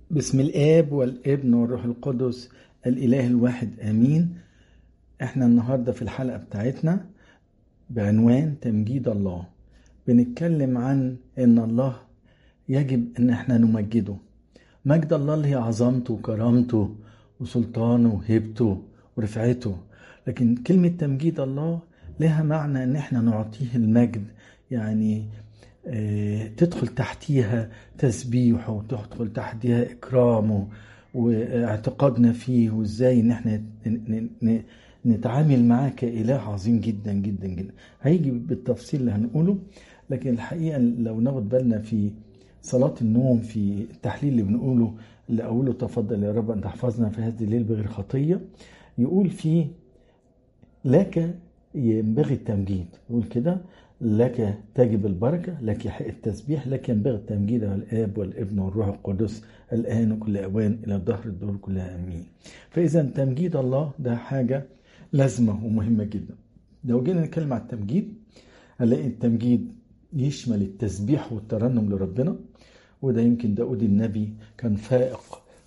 بسم الآب والابن والروح القدس الإله الواحد آمين احنا النهاردة في الحلقة بتاعتنا بعنوان تمجيد الله بنتكلم عن ان الله يجب ان احنا نمجده مجد الله اللي هي عظمته وكرامته وسلطانه وهيبته ورفعته لكن كلمة تمجيد الله لها معنى ان احنا نعطيه المجد يعني تدخل تحتيها تسبيحه وتدخل تحتيها إكرامه واعتقادنا فيه وإزاي إن احنا نتعامل معاه كإله عظيم جدا جدا جدا هيجي بالتفصيل اللي هنقوله لكن الحقيقة لو ناخد بالنا في صلاة النوم في التحليل اللي بنقوله اللي أقوله تفضل يا رب أن تحفظنا في هذه الليل بغير خطية يقول فيه لك ينبغي التمجيد يقول كده لك تجب البركة لك يحق التسبيح لك ينبغي التمجيد والآب والابن والروح القدس الآن وكل أوان إلى الدهر الدور كلها أمين فإذا تمجيد الله ده حاجة لازمة ومهمة جدا لو جينا نتكلم عن التمجيد هنلاقي التمجيد يشمل التسبيح والترنم لربنا وده يمكن داود النبي كان فائق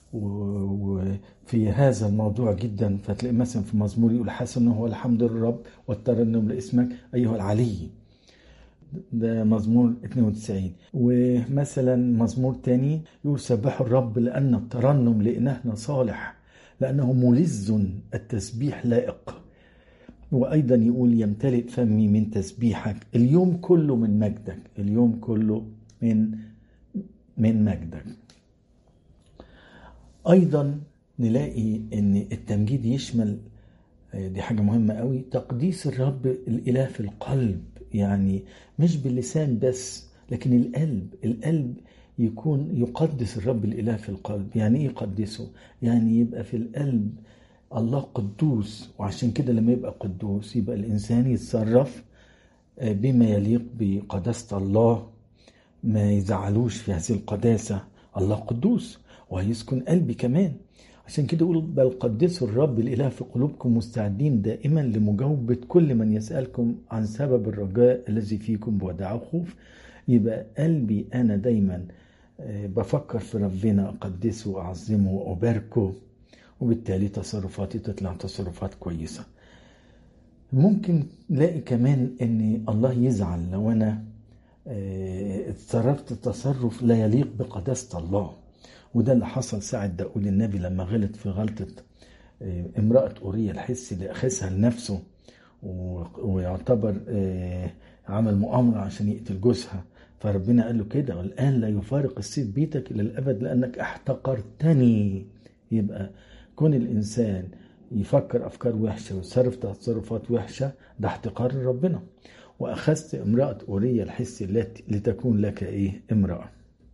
وفي هذا الموضوع جدا فتلاقي مثلا في مزمور يقول حسن هو الحمد للرب والترنم لاسمك أيها العلي ده مزمور 92 ومثلا مزمور تاني يقول سبحوا الرب لأن الترنم لإلهنا صالح لأنه ملز التسبيح لائق وأيضا يقول يمتلئ فمي من تسبيحك اليوم كله من مجدك اليوم كله من من مجدك أيضا نلاقي أن التمجيد يشمل دي حاجة مهمة قوي تقديس الرب الإله في القلب يعني مش باللسان بس لكن القلب القلب يكون يقدس الرب الإله في القلب يعني إيه يقدسه يعني يبقى في القلب الله قدوس وعشان كده لما يبقى قدوس يبقى الإنسان يتصرف بما يليق بقداسة الله ما يزعلوش في هذه القداسة الله قدوس وهيسكن قلبي كمان عشان كده يقول بل قدسوا الرب الإله في قلوبكم مستعدين دائما لمجاوبة كل من يسألكم عن سبب الرجاء الذي فيكم بوداع وخوف يبقى قلبي أنا دايما بفكر في ربنا أقدسه وأعظمه وأباركه وبالتالي تصرفاتي تطلع تصرفات كويسة ممكن نلاقي كمان ان الله يزعل لو انا اتصرفت تصرف لا يليق بقداسة الله وده اللي حصل ساعة داود النبي لما غلط في غلطة امرأة أورية الحس اللي أخذها لنفسه ويعتبر عمل مؤامرة عشان يقتل جوزها فربنا قال له كده والآن لا يفارق السيف بيتك إلى الأبد لأنك احتقرتني يبقى كون الإنسان يفكر أفكار وحشة ويتصرف تصرفات وحشة ده احتقار ربنا وأخذت امرأة أورية الحس التي لتكون لك إيه امرأة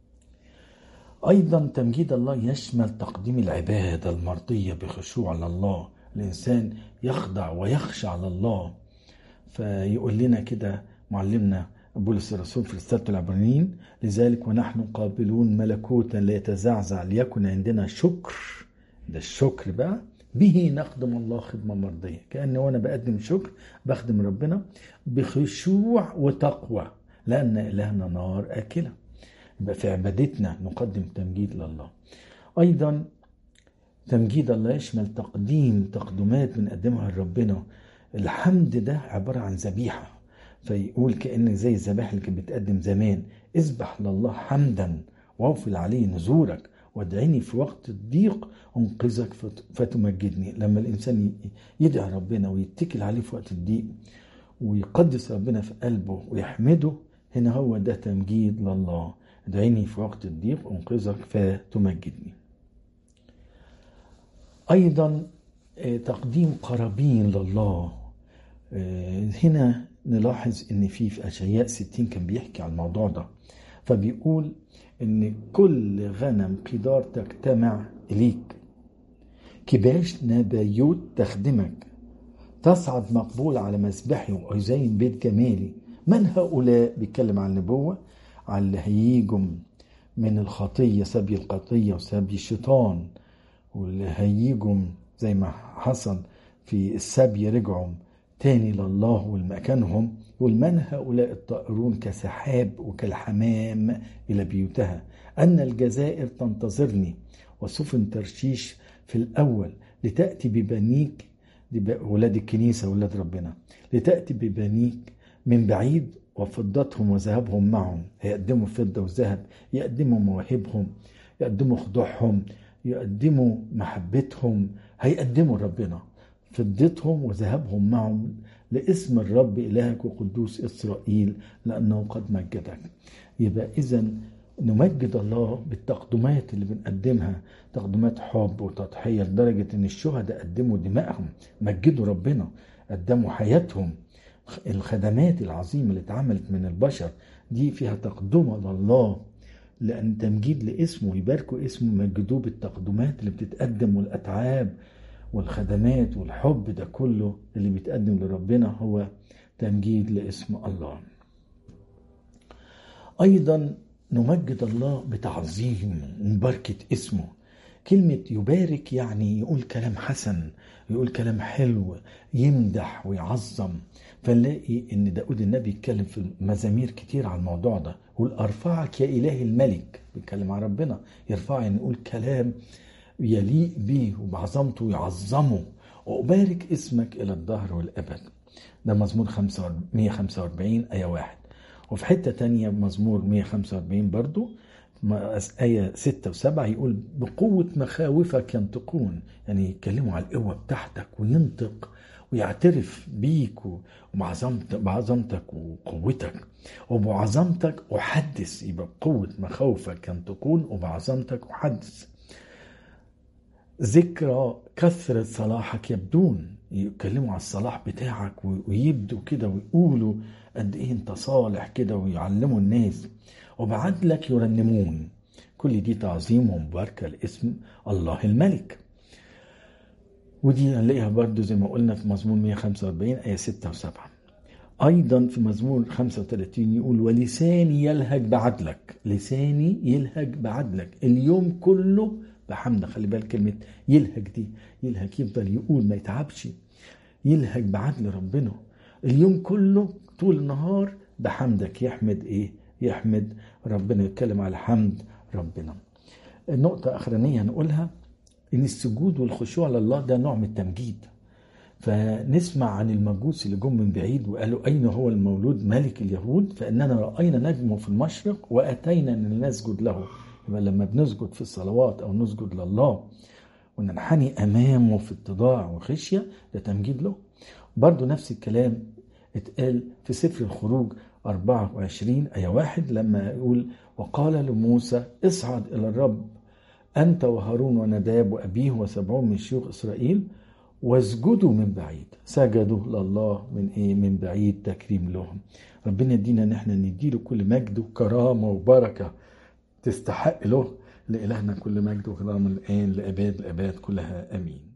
أيضا تمجيد الله يشمل تقديم العبادة المرضية بخشوع لله الإنسان يخضع ويخشع لله فيقول لنا كده معلمنا بولس الرسول في رسالة العبرانيين لذلك ونحن قابلون ملكوتا لا يتزعزع ليكن عندنا شكر ده الشكر بقى به نخدم الله خدمة مرضية كأن وأنا بقدم شكر بخدم ربنا بخشوع وتقوى لأن إلهنا نار آكلة يبقى في عبادتنا نقدم تمجيد لله أيضا تمجيد الله يشمل تقديم تقدمات بنقدمها لربنا الحمد ده عبارة عن ذبيحة فيقول كأن زي الذبائح اللي كانت بتقدم زمان اذبح لله حمدا واغفل عليه نزورك وادعيني في وقت الضيق انقذك فتمجدني لما الانسان يدعي ربنا ويتكل عليه في وقت الضيق ويقدس ربنا في قلبه ويحمده هنا هو ده تمجيد لله ادعيني في وقت الضيق انقذك فتمجدني ايضا تقديم قرابين لله هنا نلاحظ ان في في اشعياء 60 كان بيحكي عن الموضوع ده فبيقول ان كل غنم قدار تجتمع اليك كباش نبايوت تخدمك تصعد مقبول على مسبحي ويزين بيت جمالي من هؤلاء بيتكلم عن النبوة على اللي هيجوا من الخطية سبي الخطية وسبي الشيطان واللي هيجوا زي ما حصل في السبي رجعوا تاني لله والمكانهم يقول من هؤلاء الطائرون كسحاب وكالحمام إلى بيوتها أن الجزائر تنتظرني وسفن ترشيش في الأول لتأتي ببنيك ولاد الكنيسة ولاد ربنا لتأتي ببنيك من بعيد وفضتهم وذهبهم معهم هيقدموا فضة وذهب يقدموا مواهبهم يقدموا خضوعهم يقدموا محبتهم هيقدموا ربنا فضتهم وذهبهم معهم لاسم الرب إلهك وقدوس إسرائيل لأنه قد مجدك يبقى إذا نمجد الله بالتقدمات اللي بنقدمها تقدمات حب وتضحية لدرجة إن الشهداء قدموا دمائهم مجدوا ربنا قدموا حياتهم الخدمات العظيمة اللي اتعملت من البشر دي فيها تقدمة لله لأن تمجيد لاسمه يباركوا اسمه يمجدوه بالتقدمات اللي بتتقدم والأتعاب والخدمات والحب ده كله اللي بيتقدم لربنا هو تمجيد لاسم الله أيضا نمجد الله بتعظيم ومباركة اسمه كلمة يبارك يعني يقول كلام حسن يقول كلام حلو يمدح ويعظم فنلاقي ان داود النبي يتكلم في مزامير كتير على الموضوع ده يقول ارفعك يا اله الملك بيتكلم عن ربنا يرفع يعني يقول كلام يليق بيه وبعظمته يعظمه وأبارك اسمك إلى الدهر والأبد ده مزمور 145 آية واحد وفي حتة تانية مزمور 145 برضو آية 6 و7 يقول بقوة مخاوفك ينطقون يعني يتكلموا على القوة بتاعتك وينطق ويعترف بيك وبعظمتك وقوتك وبعظمتك أحدث يبقى بقوة مخاوفك ينطقون وبعظمتك أحدث ذكرى كثرة صلاحك يبدون يتكلموا على الصلاح بتاعك ويبدوا كده ويقولوا قد ايه انت صالح كده ويعلموا الناس وبعدلك يرنمون كل دي تعظيم ومباركة لاسم الله الملك ودي هنلاقيها برضو زي ما قلنا في مزمور 145 آية 6 و7 أيضا في مزمور 35 يقول ولساني يلهج بعدلك لساني يلهج بعدلك اليوم كله بحمد خلي بالك كلمة يلهج دي يلهج يفضل يقول ما يتعبش يلهج بعدل ربنا اليوم كله طول النهار بحمدك يحمد ايه يحمد ربنا يتكلم على حمد ربنا النقطة أخرانية نقولها إن السجود والخشوع لله ده نوع من التمجيد فنسمع عن المجوس اللي جم من بعيد وقالوا أين هو المولود ملك اليهود فإننا رأينا نجمه في المشرق وأتينا أن نسجد له يبقى لما بنسجد في الصلوات أو نسجد لله وننحني أمامه في اتضاع وخشية ده تمجيد له برضو نفس الكلام اتقال في سفر الخروج 24 آية واحد لما يقول وقال لموسى اصعد إلى الرب أنت وهارون ونداب وأبيه وسبعون من شيوخ إسرائيل واسجدوا من بعيد سجدوا لله من ايه من بعيد تكريم لهم ربنا يدينا ان احنا نديله كل مجد وكرامه وبركه تستحق له لإلهنا كل مجد وكرامه الآن لأباد الأباد كلها آمين